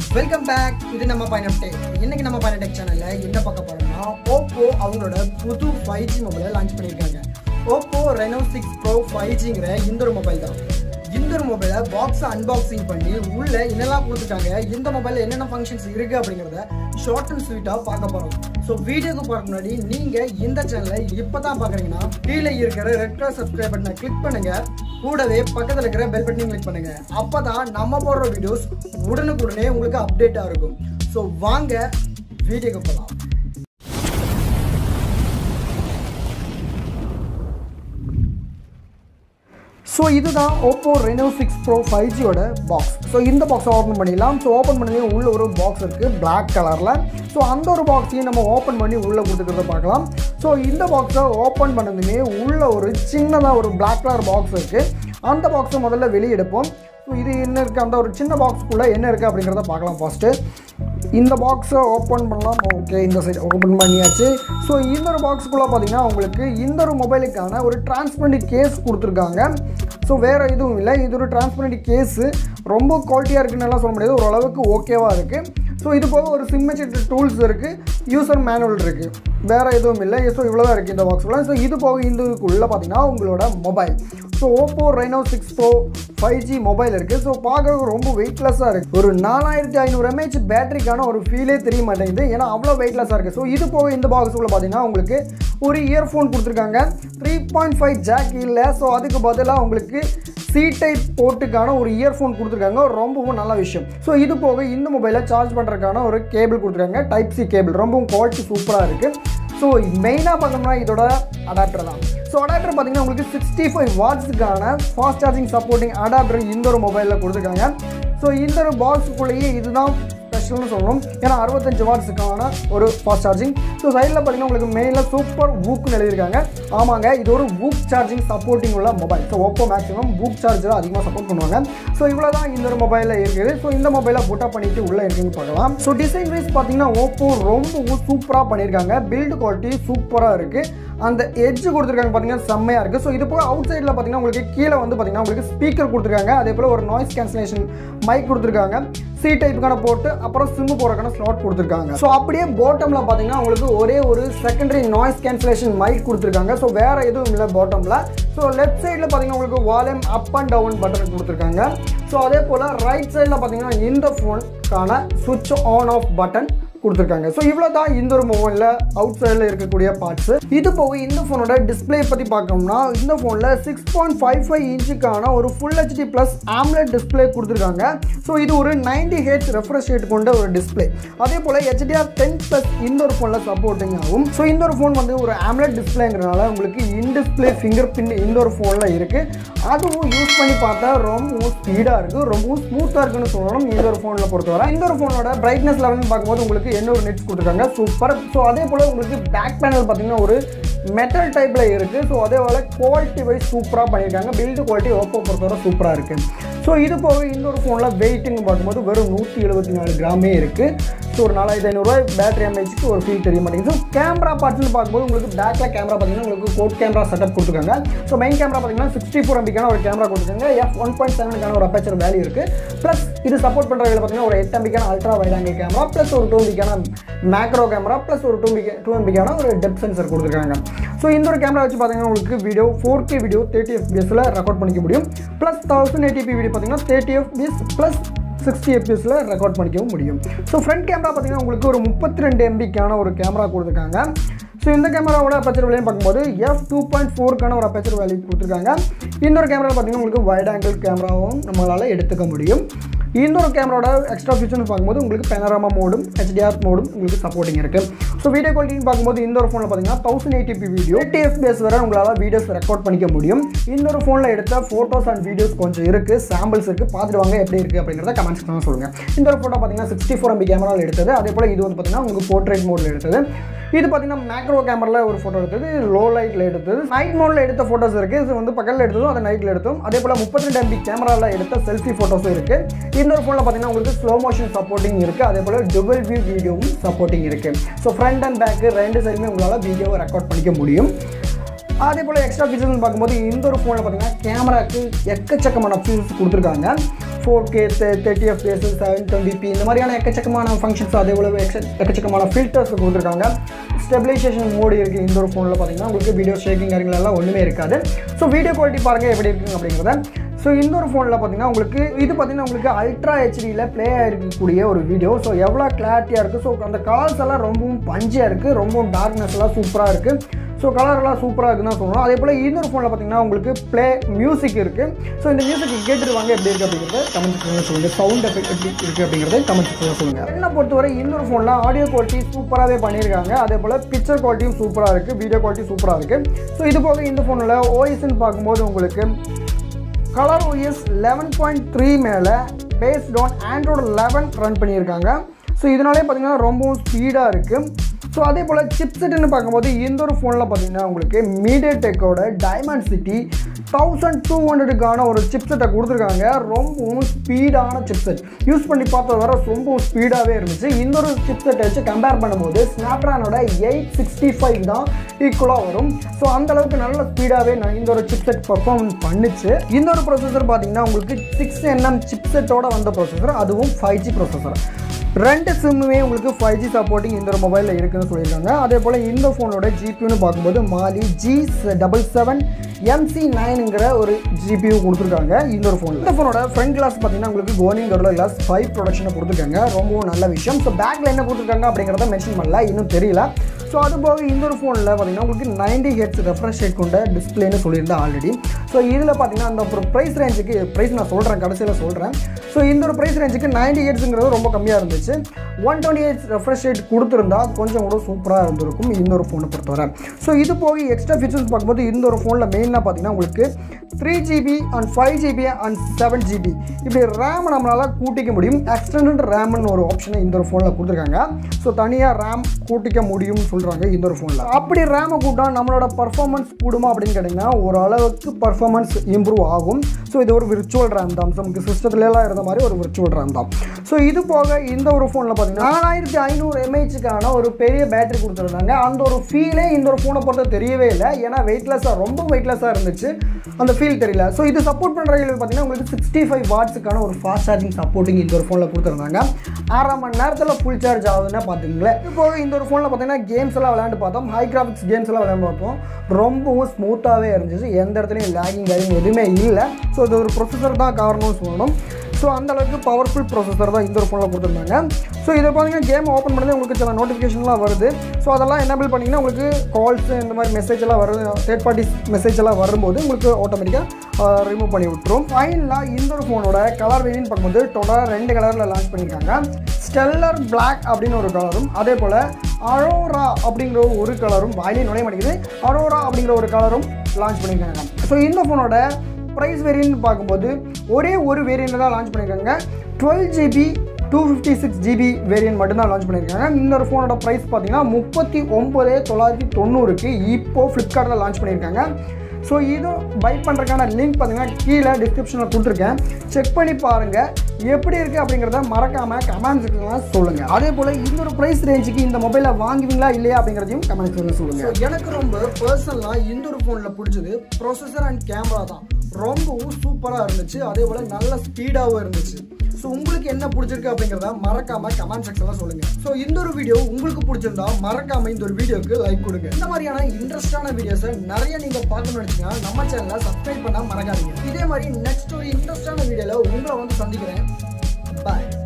welcome back இது நம்ம பயணம் டெக் இன்னைக்கு நம்ம பயணம் டெக் சேனல்ல என்ன பார்க்க போறோம்னா ஓப்போ அவங்களோட புது ஃபைவ் ஜி மொபைலை லான்ச் பண்ணியிருக்காங்க Oppo Reno six pro five ஜிங்கிற இந்த ஒரு மொபைல் தான் இந்த ஒரு மொபைலை பாக்ஸ் அன்பாக்சிங் பண்ணி உள்ள என்னெல்லாம் கொடுத்துருக்காங்க இந்த மொபைலில் என்னென்ன ஃபங்க்ஷன்ஸ் இருக்கு அப்படிங்கிறத ஷார்ட் அண்ட் ஸ்வீட்டாக பார்க்க போகிறோம் ஸோ வீடியோக்கு பார்க்க முன்னாடி நீங்கள் இந்த சேனலை இப்போ தான் பார்க்குறீங்கன்னா கீழே இருக்கிற ரெட் கலர் சப்ஸ்கிரைப் பட்டனை கிளிக் பண்ணுங்க கூடவே பக்கத்தில் இருக்கிற பெல் பட்டனையும் கிளிக் பண்ணுங்க அப்போ தான் நம்ம போடுற வீடியோஸ் உடனுக்குடனே உங்களுக்கு அப்டேட்டாக இருக்கும் ஸோ வாங்க வீடியோக்கு போகலாம் ஸோ இதுதான் Oppo Reno six pro five ஜியோட பாக்ஸ் ஸோ இந்த பாக்ஸை ஓப்பன் பண்ணிடலாம் ஸோ ஓப்பன் பண்ணி உள்ள ஒரு பாக்ஸ் இருக்குது பிளாக் கலரில் ஸோ அந்த ஒரு பாக்ஸையும் நம்ம ஓப்பன் பண்ணி உள்ளே கொடுத்துக்கிறத பார்க்கலாம் ஸோ இந்த பாக்ஸை ஓப்பன் பண்ணதுமே உள்ள ஒரு சின்னதாக ஒரு பிளாக் கலர் பாக்ஸ் இருக்குது அந்த பாக்ஸை முதல்ல வெளியே எடுப்போம் ஸோ இது என்ன இருக்குது அந்த ஒரு சின்ன பாக்ஸ்க்குள்ளே என்ன இருக்குது அப்படிங்கிறத பார்க்கலாம் ஃபஸ்ட்டு இந்த பாக்ஸை ஓப்பன் பண்ணலாம் ஓகே இந்த சைடு ஓப்பன் பண்ணியாச்சு ஸோ இந்த ஒரு பாக்ஸுக்குள்ளே பார்த்தீங்கன்னா உங்களுக்கு இந்த ஒரு மொபைலுக்கான ஒரு டிரான்ஸ்பரண்ட் கேஸ் கொடுத்துருக்காங்க ஸோ வேறு எதுவும் இல்லை இது ஒரு டிரான்ஸ்பரண்ட் கேஸு ரொம்ப குவாலிட்டியாக இருக்குன்னு எல்லாம் சொல்ல முடியாது ஓரளவுக்கு ஓகேவாக இருக்குது ஸோ இது போக ஒரு சிம்மேச்சட் டூல்ஸ் இருக்குது யூசர் மேனுவல் இருக்குது வேறு எதுவும் இல்லை ஸோ இவ்வளோ தான் இருக்குது இந்த பாக்ஸுக்குள்ள ஸோ இது போக இதுக்குள்ளே பார்த்தீங்கன்னா உங்களோட mobile so Oppo Reno six pro five G mobile இருக்குது ஸோ பார்க்குறதுக்கு ரொம்ப வெயிட்லெஸ்ஸாக இருக்குது ஒரு நாலாயிரத்தி ஐநூறு எம்ஏஹெச் பேட்டரிக்கான ஒரு ஃபீலே தெரிய மாட்டேங்குது ஏன்னா அவ்வளோ வெயிட்லெஸ்ஸாக இருக்குது ஸோ இது போக இந்த பாக்ஸுக்குள்ள பார்த்தீங்கன்னா உங்களுக்கு ஒரு இயர்ஃபோன் கொடுத்துருக்காங்க த்ரீ பாயிண்ட் ஃபைவ் ஜாக் இல்லை ஸோ அதுக்கு பதிலாக உங்களுக்கு சி டைப் போர்ட்டுக்கான ஒரு இயர்ஃபோன் கொடுத்துருக்காங்க ரொம்பவும் நல்ல விஷயம் ஸோ இது போக இந்த மொபைலை சார்ஜ் பண்ணுறதுக்கான ஒரு கேபிள் கொடுத்துருக்காங்க டைப் சி கேபிள் ரொம்பவும் குவாலிட்டி சூப்பராக இருக்குது ஸோ மெயினாக பார்த்தோம்னா இதோட அடாப்டர் தான் ஸோ அடாப்டர் பார்த்தீங்கன்னா உங்களுக்கு சிக்ஸ்டி ஃபைவ் வாட்ஸுக்கான ஃபாஸ்ட் சார்ஜிங் சப்போர்ட்டிங் அடாப்டர் இந்த ஒரு மொபைலில் கொடுத்துருக்காங்க ஸோ இந்த ஒரு பாக்ஸுக்குள்ளேயே இதுதான் ஸ்பெஷல்னு சொல்லணும் ஏன்னா அறுபத்தஞ்சு வாட்ஸுக்கான ஒரு ஃபாஸ்ட் சார்ஜிங் ஸோ சைடில் பார்த்தீங்கன்னா உங்களுக்கு மெயினில் சூப்பர் வூக்னு எழுதியிருக்காங்க ஆமாங்க இது ஒரு வூக் சார்ஜிங் சப்போர்ட்டிங் உள்ள mobile so Oppo maximum VOOC charger அதிகமாக சப்போர்ட் பண்ணுவாங்க ஸோ இவ்வளோ தான் இந்த ஒரு மொபைலில் இருக்குது ஸோ இந்த மொபைலை புட்டா பண்ணிட்டு உள்ளே இருக்குன்னு பார்க்கலாம் ஸோ டிசைன் வைஸ் பார்த்தீங்கன்னா ஓப்போ ரொம்பவும் சூப்பராக பண்ணியிருக்காங்க பில்டு குவாலிட்டி சூப்பராக இருக்குது அந்த எட்ஜ் கொடுத்துருக்காங்க பார்த்தீங்கன்னா செம்மையாக இருக்குது ஸோ இது போக அவுட் சைடில் பார்த்தீங்கன்னா உங்களுக்கு கீழே வந்து பார்த்தீங்கன்னா உங்களுக்கு ஸ்பீக்கர் கொடுத்துருக்காங்க அதே போல் ஒரு நாய்ஸ் கேன்சலேஷன் மைக் கொடுத்துருக்காங்க சி டைப்புக்கான போட்டு அப்புறம் சிம்மு போடுறதுக்கான ஸ்லாட் கொடுத்துருக்காங்க ஸோ அப்படியே பாட்டமில் பார்த்தீங்கன்னா உங்களுக்கு ஒரே ஒரு செகண்டரி நாய்ஸ் கேன்சலேஷன் மைக் கொடுத்துருக்காங்க ஸோ வேறு எதுவும் இல்லை பாட்டமில் ஸோ லெஃப்ட் சைடில் பார்த்தீங்கன்னா உங்களுக்கு volume up and down button கொடுத்துருக்காங்க ஸோ அதே போல் ரைட் சைடில் பார்த்தீங்கன்னா இந்த ஃபோனுக்கான சுவிட்ச் ஆன் ஆஃப் பட்டன் கொடுத்துருக்காங்க ஸோ இவ்வளோ தான் இந்த ஒரு மொபைலில் அவுட் சைடில் இருக்கக்கூடிய பார்ட்ஸ் இது போக இந்த ஃபோனோட டிஸ்பிளே பற்றி பார்க்கணும்னா இந்த ஃபோனில் சிக்ஸ் பாயிண்ட் ஃபைவ் ஃபைவ் இன்ச்சுக்கான ஒரு full HD plus AMOLED display கொடுத்துருக்காங்க ஸோ இது ஒரு நைன்டி ஹெச் ரெஃப்ரெஷ் ரேட் கொண்ட ஒரு டிஸ்பிளே அதே போல் ஹெச்டிஆர் டென் ப்ளஸ் இந்த ஒரு ஃபோனில் சப்போர்ட்டிங் ஆகும் ஸோ இந்த ஒரு ஃபோன் வந்து ஒரு ஆம்லெட் டிஸ்பிளேங்கிறனால உங்களுக்கு இன் டிஸ்பிளே ஃபிங்கர் பின் இந்த ஒரு ஃபோனில் இருக்குது அதுவும் யூஸ் பண்ணி பார்த்தா ரொம்பவும் ஸ்பீடாக இருக்குது ரொம்பவும் ஸ்மூத்தாக இருக்குன்னு சொல்லணும் இந்த ஒரு ஃபோனில் பொறுத்தவரை இந்த ஒரு ஃபோனோட பிரைட்னஸ் லெவல்னு பார்க்கும்போது உங்களுக்கு என்ன ஒரு நெட்ஸ் கொடுத்துருக்காங்க சூப்பர் ஸோ அதே போல் உங்களுக்கு பேக் பேனல் பார்த்தீங்கன்னா ஒரு மெட்டல் டைப்பில் இருக்குது ஸோ அதே போல் குவாலிட்டி வைஸ் சூப்பராக பண்ணியிருக்காங்க பில்டு குவாலிட்டி ஓப்போ பொறுத்தவரை சூப்பராக இருக்குது ஸோ இது போக இந்த ஒரு ஃபோனில் வெயிட்டுன்னு பார்க்கும்போது வெறும் நூற்றி எழுபத்தி நாலு கிராமே இருக்குது ஸோ ஒரு நாலாயிரத்தி ஐநூறுரூவா பேட்டரி எம்ஏஹெச்க்கு ஒரு ஃபீல் தெரிய மாட்டேங்குது ஸோ கேமரா பார்ட்ஸ்னு பார்க்கும்போது உங்களுக்கு பேக்கில் கேமரா பார்த்தீங்கன்னா உங்களுக்கு கோட் கேமரா செட்டப் கொடுத்துருக்காங்க ஸோ மெயின் கேமரா பார்த்தீங்கன்னா சிக்ஸ்டி ஃபோர் எம்பிக்கான ஒரு கேமரா கொடுத்துருக்காங்க எஃப் ஒன் பாயிண்ட் செவனுக்கான ஒரு அப்பேச்சர் வேல்யூ இருக்குது ப்ளஸ் இது சப்போர்ட் பண்ணுற வகையில் பார்த்தீங்கன்னா ஒரு எட்டு எம்பிக்கான ultra wide angle camera plus ஒரு டூ எம்பிக்கான மேக்ரோ கேமரா ப்ளஸ் ஒரு டூ எம்பிக்கா டூ எம்பிக்கான ஒரு டெப் சென்சர் கொடுத்துருக்காங்க ஸோ இந்த ஒரு கேமரா வச்சு பார்த்தீங்கன்னா உங்களுக்கு video four K video thirty எஃபிஎஸில் ரெக்கார்ட் பண்ணிக்க முடியும் ப்ளஸ் தௌசண்ட் எயிட்டிபி வீடியோ பார்த்தீங்கன்னா தேர்ட்டி எஃபிஎஸ் ப்ளஸ் சிக்ஸ்டி எஃபிஎஸில் ரெக்கார்ட் பண்ணிக்கவும் முடியும் ஸோ ஃப்ரண்ட் கேமரா பார்த்தீங்கன்னா உங்களுக்கு ஒரு முப்பத்தி ரெண்டு எம்பிக்கான ஒரு கேமரா கொடுத்துருக்காங்க ஸோ இந்த கேமராவோட அப்பச்சர் வேலையும் பார்க்கும்போது எஃப் டூ பாயிண்ட் ஃபோருக்கான ஒரு அப்பச்சர் வேல்யூ கொடுத்துருக்காங்க இன்னொரு கேமரா பார்த்தீங்கன்னா உங்களுக்கு வைட் ஆங்கிள் கேமராவும் நம்மளால் எடுத்துக்க முடியும் இன்னொரு கேமராவோட எக்ஸ்ட்ரா ஃபீச்சர்னு பார்க்கும்போது உங்களுக்கு பெனராமா மோடும் ஹெச்டிஆர் மோடும் உங்களுக்கு சப்போர்ட்டிங் இருக்குது ஸோ வீடியோ குவாலிட்டின்னு பார்க்கும்போது இந்த ஒரு ஃபோனில் பார்த்தீங்கன்னா தௌசண்ட் எயிட்டிபி வீடியோ டிஎஃபிஎஸ் வரை உங்களால் வீடியோஸ் ரெக்கார்ட் பண்ணிக்க முடியும் இன்னொரு ஃபோனில் எடுத்த ஃபோட்டோஸ் அண்ட் வீடியோஸ் கொஞ்சம் இருக்குது சாம்பிள்ஸ் இருக்குது பார்த்துட்டு வாங்க எப்படி இருக்குது அப்படிங்கிறத கமெண்ட்ஸ் தான் சொல்லுங்கள் இந்த ஒரு ஃபோட்டோ பார்த்தீங்கன்னா சிக்ஸ்டி ஃபோர் எம்பி கேமராவில் எடுத்தது அதே போல் இது வந்து பார்த்தீங்கன்னா உங்களுக்கு போர்ட்ரேட் மோடில் எடுத்தது இது பார்த்தீங்கன்னா மேக்ரோ கேமராவில் ஒரு ஃபோட்டோ எடுத்தது லோ லைட்டில் எடுத்தது நைட் மோடில் எடுத்த ஃபோட்டோஸ் இருக்குது இது வந்து பக்கத்தில் எடுத்ததும் அதை நைட்டில் எடுத்தோம் அதே போல் முப்பத்தி ரெண்டு எம்பி கேமராவில் எடுத்த செல்ஃபி ஃபோட்டோஸும் இருக்குது இன்னொரு ஃபோனில் பார்த்தீங்கன்னா உங்களுக்கு ஸ்லோ மோஷன் சப்போர்ட்டிங் இருக்குது அதே போல் டபுள் வியூ வீடியோவும் சப்போர்ட்டிங் இருக்குது ஸோ ஃப்ரண்ட் அண்ட் பேக்கு ரெண்டு சைடுமே உங்களால் வீடியோவை ரெக்கார்ட் பண்ணிக்க முடியும் அதே போல் எக்ஸ்ட்ரா ஃபீச்சர்ஸ்னு பார்க்கும்போது இந்த ஒரு ஃபோனில் பார்த்தீங்கன்னா கேமராக்கு எக்கச்சக்கமான ஃபீச்சர்ஸ் கொடுத்துருக்காங்க four K thirty FPS seven twenty இந்த மாதிரியான எக்கச்சக்கமான ஃபங்க்ஷன்ஸ் அதே போல் எக்க எக்கச்சக்கமான ஃபில்டர்ஸ் கொடுத்துருக்காங்க ஸ்டெபிலைசேஷன் மோடு இருக்குது இந்த ஒரு ஃபோனில் பார்த்தீங்கன்னா உங்களுக்கு வீடியோ ஷேக்கிங் எல்லாம் ஒன்றுமே இருக்காது ஸோ வீடியோ குவாலிட்டி பாருங்கள் எப்படி இருக்குங்க அப்படிங்கிறத ஸோ இந்த ஒரு ஃபோனில் பார்த்தீங்கன்னா உங்களுக்கு இது பார்த்தீங்கன்னா உங்களுக்கு அல்ட்ரா ஹெச்டியில் ப்ளே ஆகிருக்கக்கூடிய ஒரு வீடியோ ஸோ எவ்வளோ கிளாரிட்டியாக இருக்குது ஸோ அந்த கலர்ஸ் எல்லாம் ரொம்பவும் பஞ்சியாக இருக்குது ரொம்பவும் டார்க்னஸ் எல்லாம் சூப்பராக இருக்குது ஸோ கலர்லாம் சூப்பராக இருக்குன்னு தான் சொல்லணும் அதே போல் இன்னொரு ஃபோனில் பார்த்தீங்கன்னா உங்களுக்கு ப்ளே மியூசிக் இருக்குது ஸோ இந்த மியூசிக் கேட்டுருவாங்க எப்படி இருக்குது அப்படிங்கிறத கமெண்ட் செக்ஷனில் சொல்லுங்கள் சவுண்ட் எஃபெக்ட் எப்படி இருக்குது அப்படிங்கிறத கமெண்ட் செக்ஷனில் சொல்லுங்கள் என்னை பொறுத்தவரை இன்னொரு ஃபோனில் ஆடியோ குவாலிட்டி சூப்பராகவே பண்ணியிருக்காங்க அதே போல் பிக்சர் குவாலிட்டியும் சூப்பராக இருக்குது வீடியோ குவாலிட்டி சூப்பராக இருக்குது ஸோ இது போக இந்த ஃபோனில் ஓஎஸ்ன்னு பார்க்கும்போது உங்களுக்கு colour OS eleven point three மேலே based on Android eleven run பண்ணியிருக்காங்க ஸோ இதனாலே பார்த்தீங்கன்னா ரொம்பவும் ஸ்பீடாக இருக்குது ஸோ அதே போல் சிப்செட்னு பார்க்கும்போது இந்த ஒரு ஃபோனில் பார்த்தீங்கன்னா உங்களுக்கு மீடியா டெக்கோட டைமண்ட் சிட்டி தௌசண்ட் டூ ஹண்ட்ரடுக்கான ஒரு சிப்செட்டை கொடுத்துருக்காங்க ரொம்பவும் ஸ்பீடான சிப்செட் யூஸ் பண்ணி பார்த்தது வர ரொம்பவும் ஸ்பீடாகவே இருந்துச்சு இந்த ஒரு சிப்செட்டை வச்சு கம்பேர் பண்ணும்போது ஸ்னாப்ட்ரானோட எயிட் சிக்ஸ்டி ஃபைவ் தான் ஈக்குவலாக வரும் ஸோ அந்த அளவுக்கு நல்ல ஸ்பீடாகவே நான் இந்த ஒரு சிப்செட் பர்ஃபார்மன்ஸ் பண்ணுச்சு இந்த ஒரு ப்ரொசஸர் பார்த்தீங்கன்னா உங்களுக்கு சிக்ஸ் என்எம் சிப்செட்டோட வந்த ப்ரொசஸர் அதுவும் ஃபைவ் ஜி ப்ரொசஸர் ரெண்டு சிம்முமே உங்களுக்கு ஃபைவ் ஜி சப்போர்ட்டிங் இந்த ஒரு மொபைலில் இருக்குன்னு சொல்லியிருக்காங்க அதே போல் இந்த ஃபோனோட ஜிபியூன்னு பார்க்கும்போது Mali G double seven MC நைனுங்கிற ஒரு ஜிபியூ கொடுத்துருக்காங்க இந்த ஒரு ஃபோனில் இந்த ஃபோனோட ஃப்ரண்ட் கிளாஸ் பார்த்தீங்கன்னா உங்களுக்கு கோனிங் கரோலா கிளாஸ் ஃபைவ் ப்ரொடக்ஷனை கொடுத்துருக்காங்க ரொம்பவும் நல்ல விஷயம் ஸோ பேக்கில் என்ன கொடுத்துருக்காங்க அப்படிங்கிறத மென்ஷன் பண்ணல இன்னும் தெரியல ஸோ அது போக இந்த ஒரு ஃபோனில் பார்த்தீங்கன்னா உங்களுக்கு நைன்டி ஹெட்ஸ் ரெஃப்ரெஷ் ரேட் கொண்ட டிஸ்பிளேன்னு சொல்லியிருந்தேன் ஆல்ரெடி ஸோ இதில் பார்த்தீங்கன்னா அந்த ஒரு ப்ரைஸ் ரேஞ்சுக்கு ப்ரைஸ் நான் சொல்கிறேன் கடைசியில் சொல்கிறேன் ஸோ இந்த ஒரு ப்ரைஸ் ரேஞ்சுக்கு நைன்டி ஹெட்ஸுங்கிறது ரொம்ப கம்மியாக இருந்துச்சு one twenty eight refresh rate கொடுத்துருந்தா கொஞ்சம் கூட சூப்பராக இருந்திருக்கும் இந்த ஒரு ஃபோனை பொறுத்தவரை ஸோ இது போக எக்ஸ்ட்ரா ஃபீச்சர்ஸ் பார்க்கும்போது இந்த ஒரு ஃபோனில் மெயினாக பார்த்தீங்கன்னா உங்களுக்கு three GB and five GB and seven GB இப்படி ரேம் நம்மளால் கூட்டிக்க முடியும் எக்ஸ்டெண்டட் ரேம்னு ஒரு ஆப்ஷனை இந்த ஒரு ஃபோனில் கொடுத்துருக்காங்க ஸோ தனியாக ரேம் கூட்டிக்க முடியும்னு சொல்கிறாங்க இந்த ஒரு ஃபோனில் அப்படி ரேமை கூட்டா நம்மளோட பர்ஃபார்மன்ஸ் கூடுமா அப்படின்னு கேட்டிங்கன்னா ஓரளவுக்கு பர்ஃபார்மன்ஸ் இம்ப்ரூவ் ஆகும் ஸோ இது ஒரு விர்ச்சுவல் ரேம் தான் நமக்கு சிஸ்டத்துலலாம் இருந்த மாதிரி ஒரு விர்ச்சுவல் ரேம் தான் ஸோ இது போக இந்த ஒரு ஃபோனில் பார்த்தீங்கன்னா நாலாயிரத்தி ஐநூறு எம்ஏஹெச்சுக்கான ஒரு பெரிய பேட்டரி கொடுத்துருந்தாங்க அந்த ஒரு ஃபீலே இந்த ஒரு ஃபோனை பொறுத்த தெரியவே இல்லை ஏன்னா வெயிட்லெஸ்ஸாக ரொம்ப வெயிட்லெஸ்ஸாக இருந்துச்சு அந்த ஃபீல் தெரியல ஸோ இது சப்போர்ட் பண்ணுற பார்த்தீங்கன்னா உங்களுக்கு சிக்ஸ்டி ஃபைவ் வாட்ஸுக்கான ஒரு ஃபாஸ்ட் சார்ஜிங் சப்போர்ட்டிங் இந்த ஒரு ஃபோனில் கொடுத்துருந்தாங்க அரை மணி நேரத்தில் ஃபுல் சார்ஜ் ஆகுதுன்னா பார்த்துங்களேன் இப்போ இந்த ஒரு ஃபோனில் பார்த்தீங்கன்னா கேம்ஸ் எல்லாம் விளையாண்டு பார்த்தோம் ஹை கிராஃபிக்ஸ் கேம்ஸ் எல்லாம் விளையாண்டு பார்த்தோம் ரொம்பவும் ஸ்மூத்தாகவே இருந்துச்சு எந்த இடத்துலையும் லேகிங் லேகிங் எதுவுமே இல்லை ஸோ இது ஒரு ப்ரொசஸர் தான் காரணம்னு சொல்லணும் ஸோ அந்த அளவுக்கு பவர்ஃபுல் ப்ராசஸர் தான் இந்த ஒரு ஃபோனில் கொடுத்துருந்தாங்க ஸோ இதை பார்த்தீங்கன்னா கேம் ஓப்பன் பண்ணது உங்களுக்கு சில நோட்டிஃபிகேஷன்லாம் வருது ஸோ அதெல்லாம் எனேபிள் பண்ணிங்கன்னா உங்களுக்கு கால்ஸ் இந்த மாதிரி மெசேஜ் எல்லாம் வருது தேர்ட் பார்ட்டி மெசேஜ் எல்லாம் வரும்போது உங்களுக்கு ஆட்டோமேட்டிக்காக ரிமூவ் பண்ணி விட்டுரும் ஃபைனலாக இந்த ஒரு ஃபோனோட கலர் வேரியன்ட் பார்க்கும்போது டோட்டலாக ரெண்டு கலரில் லான்ச் பண்ணியிருக்காங்க ஸ்டெல்லர் பிளாக் அப்படின்னு ஒரு கலரும் அதே போல் அரோரா அப்படிங்கிற ஒரு கலரும் வாயிலே நுழைய மாட்டேங்குது அரோரா அப்படிங்கிற ஒரு கலரும் லான்ச் பண்ணியிருக்காங்க ஸோ இந்த ஃபோனோட ப்ரைஸ் வேரியன்ட் பார்க்கும்போது ஒரே ஒரு வேரியண்ட் தான் லான்ச் பண்ணியிருக்காங்க twelve GB two fifty six GB variant மட்டும்தான் லான்ச் பண்ணியிருக்காங்க இந்த ஒரு ஃபோனோட ப்ரைஸ் பார்த்தீங்கன்னா முப்பத்தி ஒம்பது தொள்ளாயிரத்தி தொண்ணூறுக்கு இப்போது ஃப்ளிப்கார்ட்டில் லான்ச் பண்ணியிருக்காங்க ஸோ இது பை பண்ணுறதுக்கான லிங்க் பார்த்தீங்கன்னா கீழே டிஸ்கிரிப்ஷனில் கொடுத்துருக்கேன் செக் பண்ணி பாருங்கள் எப்படி இருக்குது அப்படிங்கிறத மறக்காமல் கமெண்ட் செக்ஷனில் சொல்லுங்கள் அதே போல் இந்த ஒரு ப்ரைஸ் ரேஞ்சுக்கு இந்த மொபைலை வாங்குவீங்களா இல்லையா அப்படிங்கிறதையும் கமெண்ட் செக்ஷனில் சொல்லுங்கள் எனக்கு ரொம்ப பர்சனலாக இந்த ஒரு ஃபோனில் பிடிச்சது ப்ரொசஸர் அண்ட் கேமரா தான் ரொம்பவும் சூப்பராக இருந்துச்சு அதே போல் நல்ல ஸ்பீடாகவும் இருந்துச்சு ஸோ உங்களுக்கு என்ன பிடிச்சிருக்கு அப்படிங்கிறத மறக்காம கமெண்ட் செக்ஷனில் சொல்லுங்க ஸோ இந்த ஒரு வீடியோ உங்களுக்கு பிடிச்சிருந்தா மறக்காம இந்த ஒரு வீடியோக்கு லைக் கொடுங்க இந்த மாதிரியான இன்ட்ரெஸ்டான வீடியோஸை நிறைய நீங்க பார்க்கணும்னு நினைச்சீங்கன்னா நம்ம சேனலை சப்ஸ்கிரைப் பண்ண மறக்காதீங்க இதே மாதிரி நெக்ஸ்ட் ஒரு இன்ட்ரெஸ்டான வீடியோல உங்களை வந்து சந்திக்கிறேன் பாய்